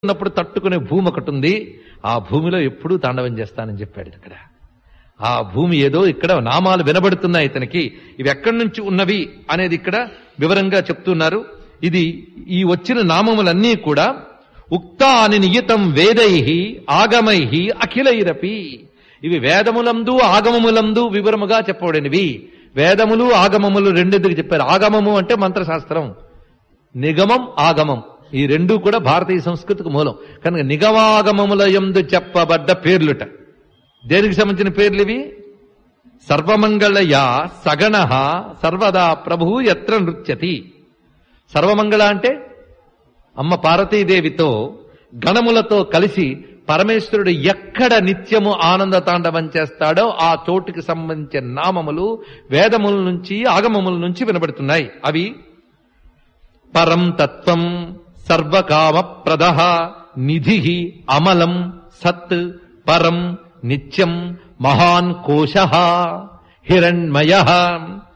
ఉన్నప్పుడు తట్టుకునే భూమి ఒకటి ఉంది ఆ భూమిలో ఎప్పుడూ తాండవం చేస్తానని చెప్పాడు ఇక్కడ ఆ భూమి ఏదో ఇక్కడ నామాలు వినబడుతున్నాయి ఇతనికి ఇవి ఎక్కడి నుంచి ఉన్నవి అనేది ఇక్కడ వివరంగా చెప్తున్నారు ఇది ఈ వచ్చిన నామములన్నీ కూడా ఉక్తాని నియతం వేదై ఆగమై అఖిలైరపి ఇవి వేదములందు ఆగమములందు వివరముగా చెప్పబడినవి వేదములు ఆగమములు రెండెందుకు చెప్పారు ఆగమము అంటే మంత్రశాస్త్రం నిగమం ఆగమం ఈ రెండూ కూడా భారతీయ సంస్కృతికి మూలం కనుక నిగమాగమముల యందు చెప్పబడ్డ పేర్లుట దేనికి సంబంధించిన పేర్లు ఇవి సర్వమంగళయ సగణ సర్వదా ప్రభు ఎత్ర నృత్యతి సర్వమంగళ అంటే అమ్మ పార్వతీదేవితో గణములతో కలిసి పరమేశ్వరుడు ఎక్కడ నిత్యము ఆనంద తాండవం చేస్తాడో ఆ చోటుకి సంబంధించిన నామములు వేదముల నుంచి ఆగమముల నుంచి వినబడుతున్నాయి అవి పరం తత్వం సర్వకామ ప్రద నిధి అమలం సత్ పరం నిత్యం మహాన్ కోశ హిరణ్మయ